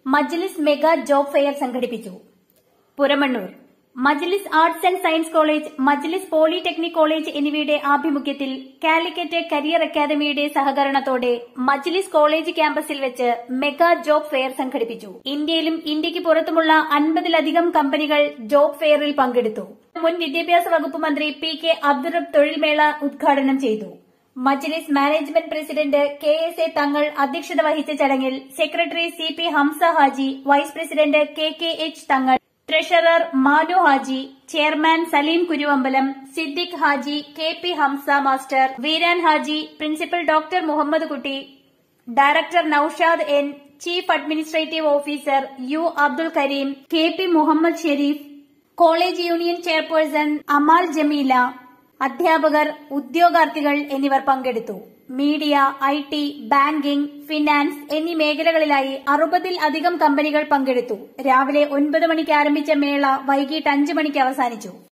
മജ്ലിസ് mega job fair സംഘടിപ്പിച്ചു Puramannur Majlis arts and science college Majlis polytechnic college എന്നിവയുടെ ആഭിമുഖ്യത്തിൽ കാലിക്കറ്റ് കരിയർ അക്കാദമിയുടെ സഹകരണത്തോടെ മജ്ലിസ് കോളേജ് ക്യാമ്പസിൽ വെച്ച് മെഗാ ജോബ് ഫെയർ സംഘടിപ്പിച്ചു ഇന്ത്യയിലും ഇന്ത്യക്ക് പുറത്തുമുള്ള അൻപതിലധികം കമ്പനികൾ ജോബ് ഫെയറിൽ പങ്കെടുത്തു മുൻ വിദ്യാഭ്യാസ വകുപ്പ് മന്ത്രി പി കെ അബ്ദുറബ് തൊഴിൽമേള ഉദ്ഘാടനം ചെയ്തു Majlis management president K S A Thangal അധ്യക്ഷത വഹിച്ച ചടങ്ങിൽ secretary C P Hamza Haji vice president K K H Thangal treasurer Manu Haji chairman Saleem Kuruvambalam Siddique Haji K P Hamza master Veeran Haji principal doctor Muhammad Kutty director Noushad N chief administrative officer U Abdul Kareem K P Muhammad Sharif college union chairperson Amal Jameela അധ്യാപകർ ഉദ്യോഗാർത്ഥികൾ എന്നിവർ പങ്കെടുത്തു media I T banking finance എന്നീ മേഖലകളിലായി അറുപതിൽ അധികം കമ്പനികൾ പങ്കെടുത്തു രാവിലെ ഒൻപത് മണിക്ക് ആരംഭിച്ച മേള വൈകിട്ട് അഞ്ച് മണിക്ക് അവസാനിച്ചു